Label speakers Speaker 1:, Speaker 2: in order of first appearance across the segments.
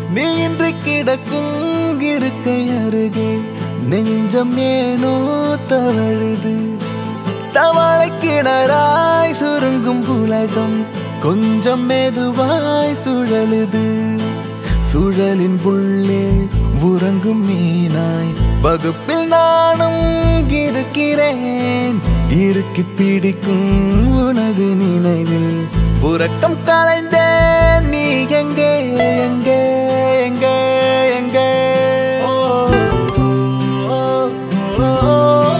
Speaker 1: நீ இன்று கிடக்கும் இருக்கை அருகே நெஞ்சம் ஏனோ தவழுது தவளை கிணறாய் சுருங்கும் உலகம் கொஞ்சம் மெதுவாய் சுழலுது சுழலின் உள்ளே உறங்கும் மீனாய் வகுப்பில் நானும் இருக்கிறேன் இறுக்கி பிடிக்கும் உனது நினைவில் உறக்கம் கலைந்தேன் நீ எங்கே எங்கே எங்கே எங்கே ஓ, ஓ, ஓ, ஓ.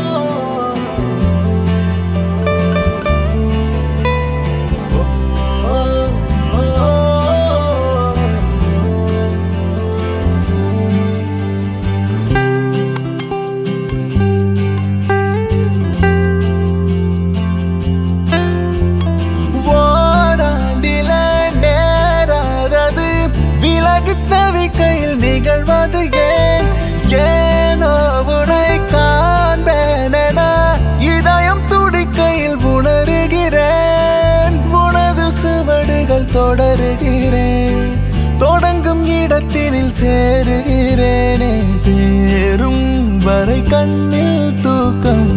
Speaker 1: ஓராண்டில நேராதது விலகி தவிக்கையில் நிகழ்வது ஏன் ஏனோ உனை காண்பேன இதயம் துடிக்கையில் உணர்கிறேன் உனது சுவடுகள் தொடருகிறேன் தொடங்கும் இடத்தினில் சேருகிறேனே சேரும் வரை கண்ணில் தூக்கம்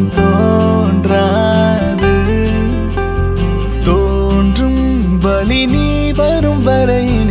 Speaker 1: தோன்றாது தோன்றும் வழி நீ வரும் வரை